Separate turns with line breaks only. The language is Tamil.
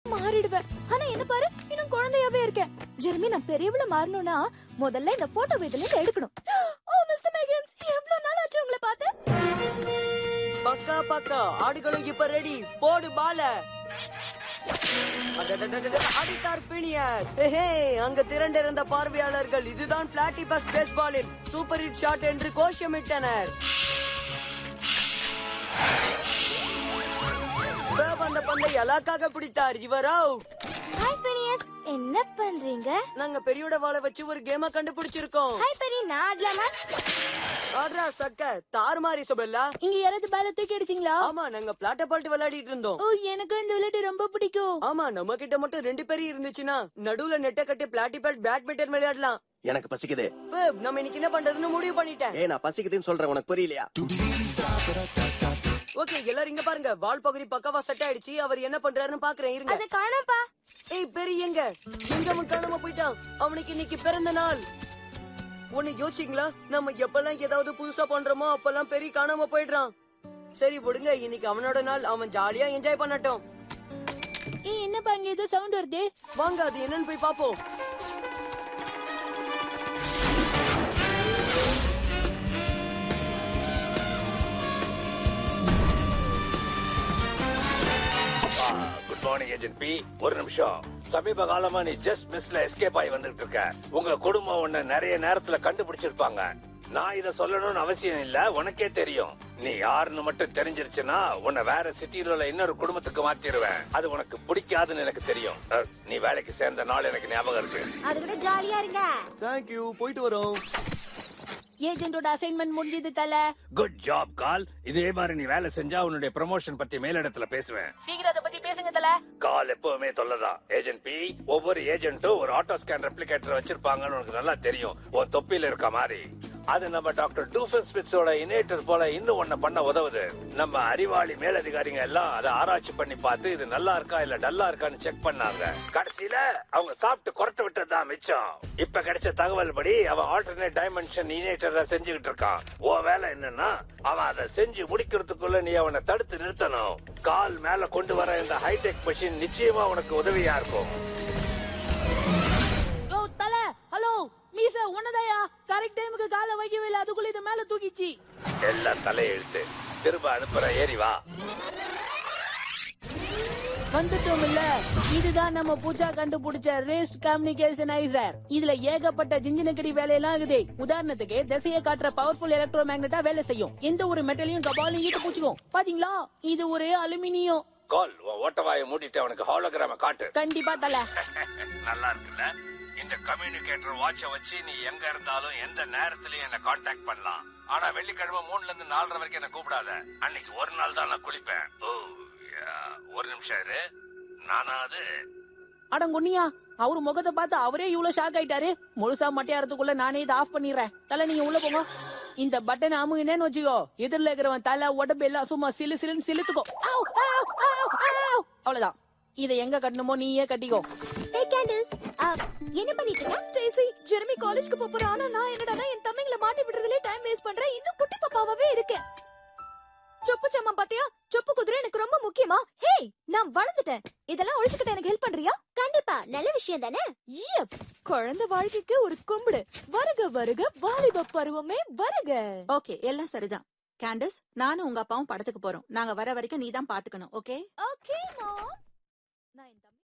மாறிடுவேன் ஆனா என்ன பாரு இன்னும் குழந்தையாவே இருக்கேன் ஜெர்மி நான் பெரியவள மாறணும்னா முதல்ல இந்த போட்டோ இதுல இருந்து எடுக்கணும் ஓ மிஸ்டர் மேகன்ஸ் எவ்வளவு நாள் ஆச்சு உங்களை பார்த்து
பக்கா பக்கா ஆடுகளும் இப்ப ரெடி போடு பால அடடடடட, அடித்தார் பினியஸ் ஹே அங்க திரண்டிருந்த பார்வையாளர்கள் இதுதான் பிளாட்டிபஸ் பேஸ்பாலில் சூப்பர் ஹிட் ஷாட் என்று கோஷமிட்டனர் பேப் அந்த பந்தை அலாக்காக பிடித்தார் இவர் அவுட்
ஹாய் பெரியஸ் என்ன பண்றீங்க
நாங்க பெரியோட வாழை வச்சு ஒரு கேம கண்டுபிடிச்சிருக்கோம்
ஹாய் பெரிய நான் ஆடலாமா
ஆட்ரா சக்க தாறுமாறி சொபெல்லா
இங்க யாராவது பேல தூக்கி அடிச்சீங்களா
ஆமா நாங்க பிளாட்ட பால்ட்டு விளையாடிட்டு இருந்தோம்
ஓ எனக்கு இந்த விளையாட்டு ரொம்ப பிடிக்கும்
ஆமா நம்ம கிட்ட மட்டும் ரெண்டு பேரும் இருந்துச்சுன்னா நடுவுல நெட்ட கட்டி பிளாட்டி பேட் பேட்மிண்டன் விளையாடலாம்
எனக்கு பசிக்குது
ஃபேப், நம்ம இன்னைக்கு என்ன பண்றதுன்னு முடிவு பண்ணிட்டேன்
ஏ நான் பசிக்குதுன்னு சொல்றேன் உனக்கு புரியலையா
ஓகே எல்லாரும் இங்க பாருங்க வால் பகுதி பக்கவா செட் ஆயிடுச்சு அவர் என்ன பண்றாருன்னு பாக்குறேன் இருங்க
அத காணோம்ப்பா
ஏய் பெரிய எங்க எங்க அவன் காணாம போயிட்டான் அவனுக்கு இன்னைக்கு பிறந்த நாள் ஒண்ணு யோசிங்களா நம்ம எப்பெல்லாம் ஏதாவது புதுசா பண்றோமோ அப்பெல்லாம் பெரிய காணாம போயிடுறான் சரி விடுங்க இன்னைக்கு அவனோட நாள் அவன் ஜாலியா என்ஜாய் பண்ணட்டும்
ஏய் என்னப்பா இங்க ஏதோ சவுண்ட் வருது
வாங்க அது என்னன்னு போய் பாப்போம்
குட் மார்னிங் ஏஜென்ட் பி ஒரு நிமிஷம் சமீப காலமா நீ ஜஸ்ட் மிஸ்ல எஸ்கேப் ஆகி வந்துட்டு இருக்க உங்க குடும்பம் உன்னை நிறைய நேரத்துல கண்டுபிடிச்சிருப்பாங்க நான் இத சொல்லணும்னு அவசியம் இல்ல உனக்கே தெரியும் நீ யாருன்னு மட்டும் தெரிஞ்சிருச்சுன்னா உன்னை வேற சிட்டில உள்ள இன்னொரு குடும்பத்துக்கு மாத்திருவேன் அது உனக்கு பிடிக்காதுன்னு எனக்கு தெரியும் அஹ், நீ வேலைக்கு சேர்ந்த நாள் எனக்கு ஞாபகம் இருக்கு
அது கூட ஜாலியா இருங்க
தேங்க்யூ போயிட்டு வரோம்
ஏஜென்டோட அசைன்மெண்ட் முடிஞ்சது தல
குட் ஜாப் கால் இதே மாதிரி நீ வேலை செஞ்சா உன்னுடைய ப்ரமோஷன் பத்தி மேலிடத்துல பேசுவேன்
சீக்கிரம் அதை பத்தி பேசுங்க தல
கால் எப்பவுமே தொல்லதான் ஏஜென்ட் பி ஒவ்வொரு ஏஜென்ட்டும் ஒரு ஆட்டோ ஸ்கேன் ரெப்ளிகேட்டர் வச்சிருப்பாங்கன்னு உனக்கு நல்லா தெரியும் உன் தொப்பில இருக்க மாதிரி அது நம்ம டாக்டர் டூஃபன் ஸ்மித்ஸோட இனேட்டர் போல இன்னும் ஒன்ன பண்ண உதவுது நம்ம அறிவாளி மேலதிகாரிங்க எல்லாம் அதை ஆராய்ச்சி பண்ணி பார்த்து இது நல்லா இருக்கா இல்ல டல்லா இருக்கான்னு செக் பண்ணாங்க கடைசியில அவங்க சாப்பிட்டு குறைட்டு விட்டது தான் மிச்சம் இப்ப கிடைச்ச தகவல் படி அவன் ஆல்டர்னேட் டைமென்ஷன் இனேட்டரை செஞ்சுக்கிட்டு இருக்கான் உன் வேலை என்னன்னா அவன் அதை செஞ்சு முடிக்கிறதுக்குள்ள நீ அவனை தடுத்து நிறுத்தணும் கால் மேல கொண்டு வர இந்த ஹைடெக் மிஷின் நிச்சயமா உனக்கு உதவியா இருக்கும்
ஓ தல ஹலோ மீச உன்னதாயா கரெக்ட் டைமுக்கு காலை வைக்கவே இல்லை அதுக்குள்ள இது மேல தூக்கிச்சு
எல்லாம் தலையெழுத்து திரும்ப அனுப்புற ஏறி வா
வந்துட்டோம் இல்ல இதுதான் நம்ம பூஜா கண்டுபிடிச்ச ரேஸ்ட் கம்யூனிகேஷனைசர் இதுல ஏகப்பட்ட ஜிஞ்சினக்கடி வேலையெல்லாம் இருக்குது உதாரணத்துக்கு திசையை காட்டுற பவர்ஃபுல் எலக்ட்ரோ மேக்னட்டா வேலை செய்யும் எந்த ஒரு மெட்டலையும் கபாலையும் ஈட்டு பூச்சிக்கும் பாத்தீங்களா இது ஒரு அலுமினியம்
கால் உன் ஓட்டவாயை மூடிட்டு அவனுக்கு ஹாலோகிராம காட்டு
கண்டிப்பா தல
நல்லா இருக்குல்ல இந்த கம்யூனிகேட்டர் வாட்ச வச்சு நீ எங்க இருந்தாலும் எந்த நேரத்திலயும் என்ன காண்டாக்ட் பண்ணலாம் ஆனா வெள்ளிக்கிழமை மூணுல இருந்து நாலரை வரைக்கும் என்ன கூப்பிடாத அன்னைக்கு ஒரு நாள் தான் நான் குளிப்பேன் ஓ யா, ஒரு நிமிஷம் இரு நானா அது
அடங்குன்னியா அவரு முகத்தை பார்த்து அவரே இவ்வளவு ஷாக் ஆயிட்டாரு முழுசா மட்டையாரத்துக்குள்ள நானே இதை ஆஃப் பண்ணிடுறேன் தல நீங்க உள்ள போங்க இந்த பட்டன் அமுகினேன்னு வச்சுக்கோ எதிரில் இருக்கிறவன் தலை உடம்பு எல்லாம் சும்மா சிலு சிலுன்னு சிலுத்துக்கோ ஆவ், ஆவ், ஆவ், ஆவ். அவ்வளவுதான் இதை எங்க கட்டணுமோ நீயே கட்டிக்கோ
ஏய் கேண்டில்ஸ் என்ன பண்ணிட்டு இருக்க
ஸ்டேசி ஜெர்மி காலேஜ்க்கு போப் போறா ஆனா நான் என்னடா என் தம்பிங்களை மாட்டி விடுறதுல டைம் வேஸ்ட் பண்றேன் இன்னும் குட்டி பாப்பாவே இருக்கேன் சொப்பு சம்மா பாத்தியா சொப்பு குதிரை எனக்கு ரொம்ப முக்கியமா ஹேய் நான் வளர்ந்துட்டேன் இதெல்லாம் ஒழிச்சுக்கிட்ட எனக்கு ஹெல்ப் பண்றியா
கண்டிப்பா நல்ல விஷயம் தானே
ஈயப் குழந்தை வாழ்க்கைக்கு ஒரு கும்பிடு வருக வருக வாலிப பருவமே வருக
ஓகே எல்லாம் சரிதான் கேண்டஸ் நானும் உங்க அப்பாவும் படத்துக்கு போறோம் நாங்க வர வரைக்கும் நீ தான் பாத்துக்கணும் ஓகே
ஓகே மாம் நான் என் தம்பி